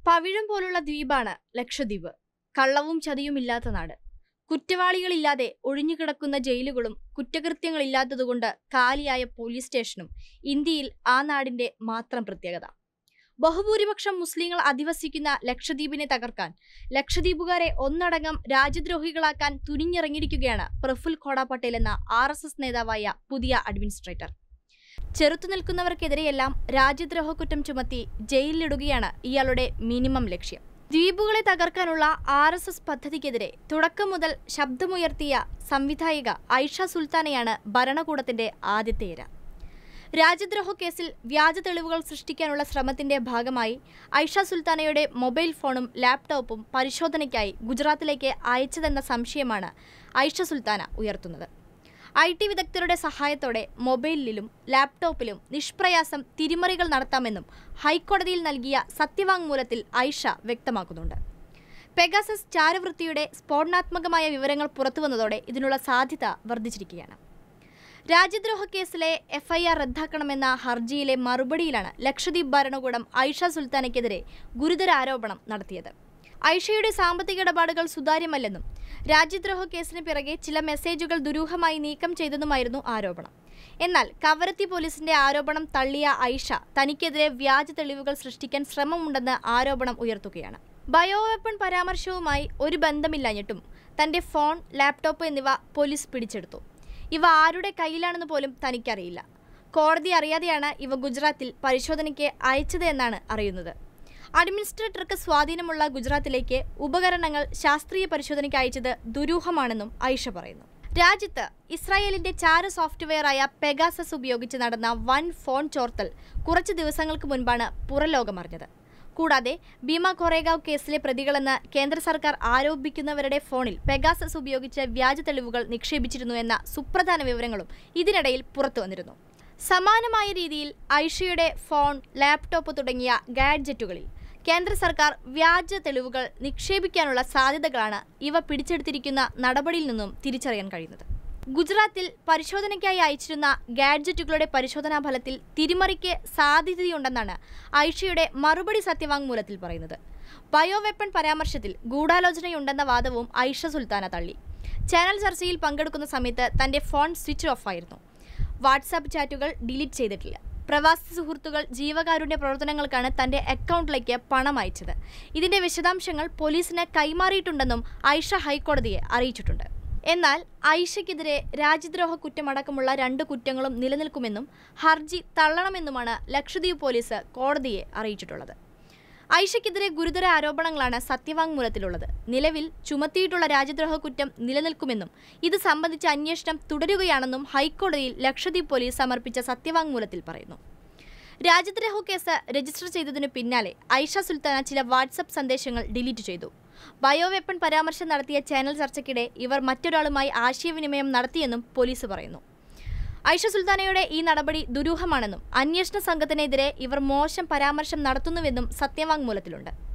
പവിഴം പോലുള്ള ദ്വീപാണ് ലക്ഷദ്വീപ് കള്ളവും ചതിയും ഇല്ലാത്ത നാട് കുറ്റവാളികളില്ലാതെ ഒഴിഞ്ഞുകിടക്കുന്ന ജയിലുകളും കുറ്റകൃത്യങ്ങളില്ലാത്തതുകൊണ്ട് കാലിയായ പോലീസ് സ്റ്റേഷനും ഇന്ത്യയിൽ ആ നാടിന്റെ മാത്രം പ്രത്യേകത ബഹുഭൂരിപക്ഷം മുസ്ലിങ്ങൾ അധിവസിക്കുന്ന ലക്ഷദ്വീപിനെ തകർക്കാൻ ലക്ഷദ്വീപുകാരെ ഒന്നടങ്കം രാജ്യദ്രോഹികളാക്കാൻ തുനിഞ്ഞിറങ്ങിയിരിക്കുകയാണ് പ്രഫുൽ ഖോഡ പട്ടേൽ എന്ന ആർ എസ് എസ് നേതാവായ പുതിയ അഡ്മിനിസ്ട്രേറ്റർ ചെറുത്തുനിൽക്കുന്നവർക്കെതിരെയെല്ലാം രാജ്യദ്രോഹ കുറ്റം ചുമത്തി ജയിലിലിടുകയാണ് ഇയാളുടെ മിനിമം ലക്ഷ്യം ദ്വീപുകളെ തകർക്കാനുള്ള ആർ എസ് എസ് പദ്ധതിക്കെതിരെ തുടക്കം മുതൽ ശബ്ദമുയർത്തിയ സംവിധായിക ഐഷ സുൽത്താനയാണ് ഭരണകൂടത്തിന്റെ ആദ്യത്തെ ഇര രാജ്യദ്രോഹ കേസിൽ വ്യാജ തെളിവുകൾ സൃഷ്ടിക്കാനുള്ള ശ്രമത്തിന്റെ ഭാഗമായി ഐഷ സുൽത്താനയുടെ മൊബൈൽ ഫോണും ലാപ്ടോപ്പും പരിശോധനയ്ക്കായി ഗുജറാത്തിലേക്ക് അയച്ചതെന്ന സംശയമാണ് ഐഷ സുൽത്താന ഉയർത്തുന്നത് ഐ ടി വിദഗ്ധരുടെ സഹായത്തോടെ മൊബൈലിലും ലാപ്ടോപ്പിലും നിഷ്പ്രയാസം തിരിമറികൾ നടത്താമെന്നും ഹൈക്കോടതിയിൽ നൽകിയ സത്യവാങ്മൂലത്തിൽ ഐഷ വ്യക്തമാക്കുന്നുണ്ട് പെഗാസസ് ചാരവൃത്തിയുടെ സ്ഫോടനാത്മകമായ വിവരങ്ങൾ പുറത്തുവന്നതോടെ ഇതിനുള്ള സാധ്യത വർദ്ധിച്ചിരിക്കുകയാണ് രാജ്യദ്രോഹ കേസിലെ എഫ്ഐആർ റദ്ദാക്കണമെന്ന ഹർജിയിലെ മറുപടിയിലാണ് ലക്ഷദ്വീപ് ഭരണകൂടം ഐഷ സുൽത്താനയ്ക്കെതിരെ ഗുരുതര ആരോപണം നടത്തിയത് ഐഷയുടെ സാമ്പത്തിക ഇടപാടുകൾ സുതാര്യമല്ലെന്നും രാജ്യദ്രോഹ കേസിന് പിറകെ ചില മെസ്സേജുകൾ ദുരൂഹമായി നീക്കം ചെയ്തെന്നുമായിരുന്നു ആരോപണം എന്നാൽ കവരത്തി പോലീസിന്റെ ആരോപണം തള്ളിയ ഐഷ തനിക്കെതിരെ വ്യാജ തെളിവുകൾ സൃഷ്ടിക്കാൻ ശ്രമമുണ്ടെന്ന് ആരോപണം ഉയർത്തുകയാണ് ബയോ വെപ്പൺ പരാമർശവുമായി ഒരു ബന്ധമില്ലാഞ്ഞിട്ടും തന്റെ ഫോൺ ലാപ്ടോപ്പ് എന്നിവ പോലീസ് പിടിച്ചെടുത്തു ഇവ ആരുടെ കയ്യിലാണെന്ന് പോലും തനിക്കറിയില്ല കോടതി അറിയാതെയാണ് ഇവ ഗുജറാത്തിൽ പരിശോധനയ്ക്ക് അയച്ചത് എന്നാണ് അറിയുന്നത് അഡ്മിനിസ്ട്രേറ്റർക്ക് സ്വാധീനമുള്ള ഗുജറാത്തിലേക്ക് ഉപകരണങ്ങൾ ശാസ്ത്രീയ പരിശോധനയ്ക്ക് അയച്ചത് ദുരൂഹമാണെന്നും ഐഷ പറയുന്നു രാജ്യത്ത് ഇസ്രായേലിന്റെ ചാര സോഫ്റ്റ്വെയറായ പെഗാസസ് ഉപയോഗിച്ച് നടന്ന വൻ ഫോൺ ചോർത്തൽ കുറച്ച് ദിവസങ്ങൾക്ക് മുൻപാണ് പുറലോകമറിഞ്ഞത് കൂടാതെ ഭീമ കൊറേഗാവ് കേസിലെ പ്രതികളെന്ന് കേന്ദ്ര സർക്കാർ ആരോപിക്കുന്നവരുടെ ഫോണിൽ പെഗാസസ് ഉപയോഗിച്ച് വ്യാജ തെളിവുകൾ നിക്ഷേപിച്ചിരുന്നു എന്ന സുപ്രധാന വിവരങ്ങളും ഇതിനിടയിൽ പുറത്തു വന്നിരുന്നു സമാനമായ രീതിയിൽ ഐഷയുടെ ഫോൺ ലാപ്ടോപ്പ് തുടങ്ങിയ ഗാഡ്ജറ്റുകളിൽ കേന്ദ്ര സർക്കാർ വ്യാജ തെളിവുകൾ നിക്ഷേപിക്കാനുള്ള സാധ്യതകളാണ് ഇവ പിടിച്ചെടുത്തിരിക്കുന്ന നടപടിയിൽ നിന്നും തിരിച്ചറിയാൻ കഴിയുന്നത് ഗുജറാത്തിൽ പരിശോധനയ്ക്കായി അയച്ചിരുന്ന ഗാഡ്ജറ്റുകളുടെ പരിശോധനാ ഫലത്തിൽ തിരിമറിക്ക് സാധ്യതയുണ്ടെന്നാണ് ഐഷയുടെ മറുപടി സത്യവാങ്മൂലത്തിൽ പറയുന്നത് ബയോ വെപ്പൺ പരാമർശത്തിൽ ഗൂഢാലോചനയുണ്ടെന്ന വാദവും ഐഷ സുൽത്താന തള്ളി ചാനൽ ചർച്ചയിൽ പങ്കെടുക്കുന്ന സമയത്ത് തന്റെ ഫോൺ സ്വിച്ച് ഓഫ് ആയിരുന്നു വാട്സാപ്പ് ചാറ്റുകൾ ഡിലീറ്റ് ചെയ്തിട്ടില്ല പ്രവാസി സുഹൃത്തുക്കൾ ജീവകാരുണ്യ പ്രവർത്തനങ്ങൾക്കാണ് തന്റെ അക്കൗണ്ടിലേക്ക് പണം അയച്ചത് ഇതിന്റെ വിശദാംശങ്ങൾ പോലീസിന് കൈമാറിയിട്ടുണ്ടെന്നും ഐഷ ഹൈക്കോടതിയെ അറിയിച്ചിട്ടുണ്ട് എന്നാൽ ഐഷയ്ക്കെതിരെ രാജ്യദ്രോഹ കുറ്റമടക്കമുള്ള രണ്ട് കുറ്റങ്ങളും നിലനിൽക്കുമെന്നും ഹർജി തള്ളണമെന്നുമാണ് ലക്ഷദ്വീപ് പോലീസ് കോടതിയെ അറിയിച്ചിട്ടുള്ളത് ഐഷയ്ക്കെതിരെ ഗുരുതര ആരോപണങ്ങളാണ് സത്യവാങ്മൂലത്തിലുള്ളത് നിലവിൽ ചുമത്തിയിട്ടുള്ള രാജ്യദ്രോഹ കുറ്റം നിലനിൽക്കുമെന്നും ഇത് സംബന്ധിച്ച അന്വേഷണം തുടരുകയാണെന്നും ഹൈക്കോടതിയിൽ ലക്ഷദ്വീപ് പോലീസ് സമർപ്പിച്ച സത്യവാങ്മൂലത്തിൽ പറയുന്നു രാജ്യദ്രോഹ കേസ് രജിസ്റ്റർ ചെയ്തതിനു പിന്നാലെ ഐഷ സുൽത്താന ചില വാട്സപ്പ് സന്ദേശങ്ങൾ ഡിലീറ്റ് ചെയ്തു ബയോ വെപ്പൺ പരാമർശം നടത്തിയ ചാനൽ ചർച്ചയ്ക്കിടെ ഇവർ മറ്റൊരാളുമായി ആശയവിനിമയം നടത്തിയെന്നും പോലീസ് പറയുന്നു ഐഷ സുൽത്താനയുടെ ഈ നടപടി ദുരൂഹമാണെന്നും അന്വേഷണ സംഘത്തിനെതിരെ ഇവർ മോശം പരാമർശം നടത്തുന്നുവെന്നും സത്യവാങ്മൂലത്തിലുണ്ട്